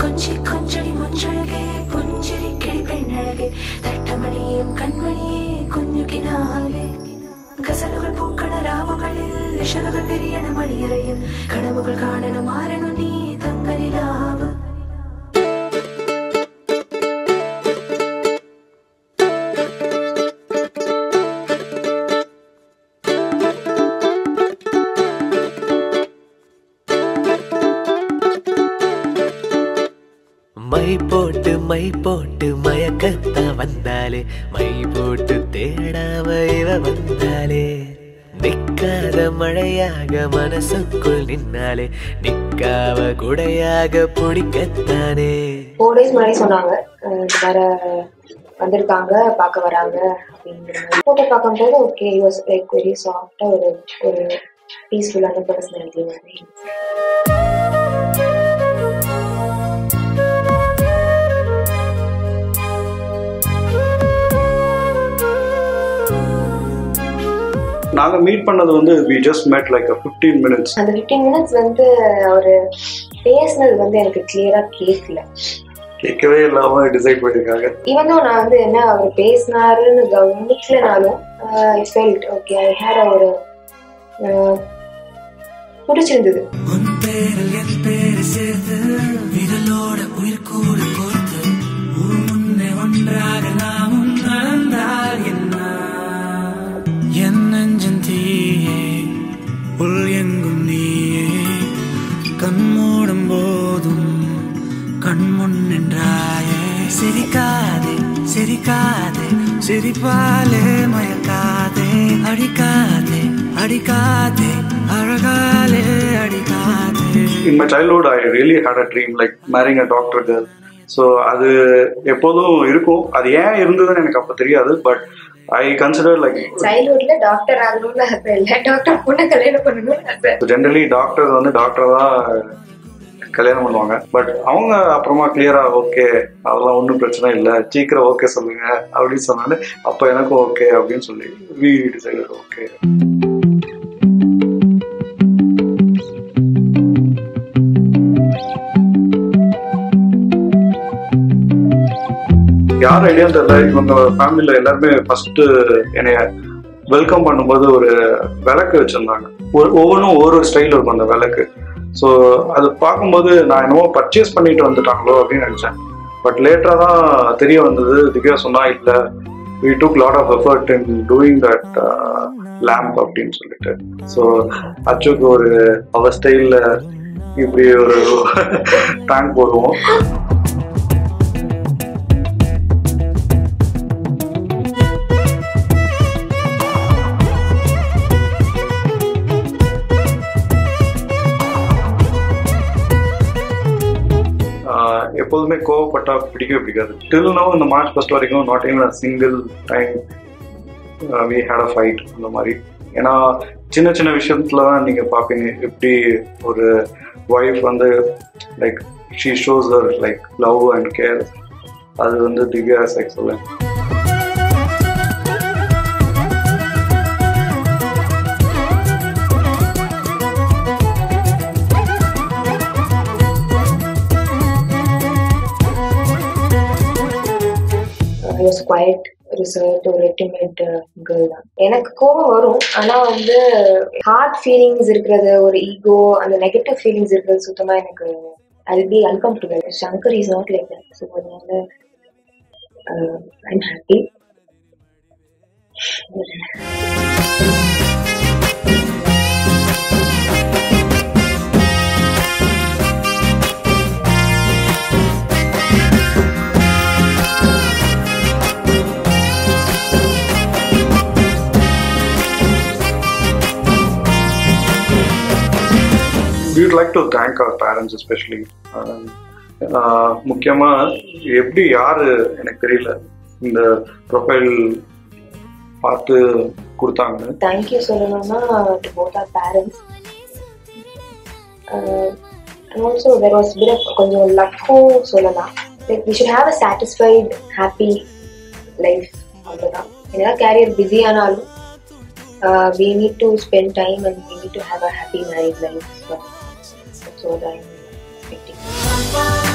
கொஞ்சி கொஞ்சடி முஞ்சழகே പുഞ്ചിരി കിളി പെണ്ണഴകെ തട്ടമണിയും കൺമണിയെ കുഞ്ഞുകിനാലെ ഗസലുകൾ പൂക്കണ രാവുകളിൽ ഇഷലുകൾ വിരിയണ മണിയറയിൽ കനവുകൾ കാണണം മാറണു നീ തങ്ങനിലാവ് மை போட்டு மை போட்டு மயக்கத்த வந்தாலே மை போட்டு தேடாம இவ வந்தாலே நிக்காத மழையாக மனசுக்குள் நின்னாலே நிக்காவ குடையாக பிடிக்கத்தானே ஃபோர் டேஸ் முன்னாடி சொன்னாங்க அஹ் இந்த மாதிரி வந்திருக்காங்க பார்க்க வராங்க அப்படிங்கிற மாதிரி ஃபோட்டோ பார்க்கும்போது ஓகே வாஸ் லைக் வெரி சாஃப்டாக ஒரு ஒரு பீஸ்ஃபுல்லான பர்சனாலிட்டி மாதிரி நாங்க மீட் பண்ணது வந்து we just met like fifteen minutes அந்த ஃபிஃப்டீன் மினிட்ஸ் வந்து அவர் பேசினது வந்து எனக்கு கிளியராக கேட்கல கேட்கவே இல்லாம டிசைட் பண்ணியிருக்காங்க ஈவன் தான் நான் வந்து என்ன அவர் பேசினாருன்னு கவனிக்கலனாலும் I felt okay I had ஒரு அஹ், பிடிச்சிருந்தது உன் பேரில் என் பேரை சேர்த்து விரலோட உயிர் கூட கோர்த்து உன் முன்னே ஒன்றாக நாமும் நடந்தால் என்ன என் நெஞ்சன் தீயே உள் எங்கும் நீயே கண் மூடும் போதும் கண் முன் நின்றாயே சிரிக்காதே சிரிக்காதே சிரிப்பாலே மயக்காதே அடிக்காதே அடிக்காதே அழகாலே அடிக்காதே in my childhood I really had a dream like marrying a doctor girl so அது எப்போதும் இருக்கும் அது ஏன் இருந்ததுன்னு எனக்கு அப்போ தெரியாது பட் ஐ கன்சிடர் லைக் சைல்ட்ஹுட்ல டாக்டர் ஆகணும்னு ஆசை இல்லை டாக்டர் பொண்ணை கல்யாணம் பண்ணணும்னு ஆசை ஜென்ரலி டாக்டர் வந்து டாக்டர் தான் கல்யாணம் பண்ணுவாங்க பட் அவங்க அப்புறமா கிளியரா ஓகே அதெல்லாம் ஒன்றும் பிரச்சனை இல்லை சீக்கிரம் ஓகே சொல்லுங்க அப்படின்னு சொன்னாலே அப்போ எனக்கும் ஓகே அப்படின்னு சொல்லி வி டிசைடட் ஓகே யார் ஐடியா தெரியல இவங்க ஃபேமிலியில எல்லாருமே ஃபர்ஸ்ட் என்னைய வெல்கம் பண்ணும்போது ஒரு விளக்கு வச்சிருந்தாங்க ஒரு ஒவ்வொன்றும் ஒரு ஸ்டைல் இருக்கும் அந்த விளக்கு ஸோ அது பார்க்கும்போது நான் என்னவோ பர்ச்சேஸ் பண்ணிட்டு வந்துட்டாங்களோ அப்படின்னு நினச்சேன் பட் லேட்டராக தான் தெரிய வந்தது திவ்யா சொன்னா இல்லை we took lot of effort in doing that lamp அப்படின்னு சொல்லிட்டு ஸோ அச்சுக்கு ஒரு அவர் ஸ்டைலில் இப்படி ஒரு டேங்க் போடுவோம் ஆஹ் எப்போதுமே கோவப்பட்டா பிடிக்கவே பிடிக்காது டில் நோ இந்த மார்ச் ஃபர்ஸ்ட் வரைக்கும் not even single time we had a fight அந்த மாதிரி ஏன்னா சின்ன சின்ன விஷயத்துல தான் நீங்க பார்ப்பீங்க எப்படி ஒரு ஒய்ஃப் வந்து like she shows her like love and care அது வந்து Divya excellent was quite reserved ஒரு ரெட்டிமேட் கேர்ள் தான் எனக்கு கோபம் வரும் ஆனா வந்து ஹார்ட் ஃபீலிங்ஸ் இருக்கிறது ஒரு ஈகோ அந்த நெகட்டிவ் ஃபீலிங்ஸ் இருக்கிறது சுத்தமா எனக்கு I be uncomfortable Shankar is not like that so அதனால I'm happy we'd like to thank our parents especially முக்கியமா எப்படி யாரு எனக்கு தெரியல இந்த ப்ரொஃபைல் பார்த்து கொடுத்தாங்க தேங்க்யூ சொல்லணும்னா to both our parents and also there was bit கொஞ்சம் லக்கும் சொல்லலாம் like we should have a satisfied happy life அவ்வளோதான் என்னதான் கேரியர் பிஸி ஆனாலும் we need to spend time and we need to have a happy married life so I expecting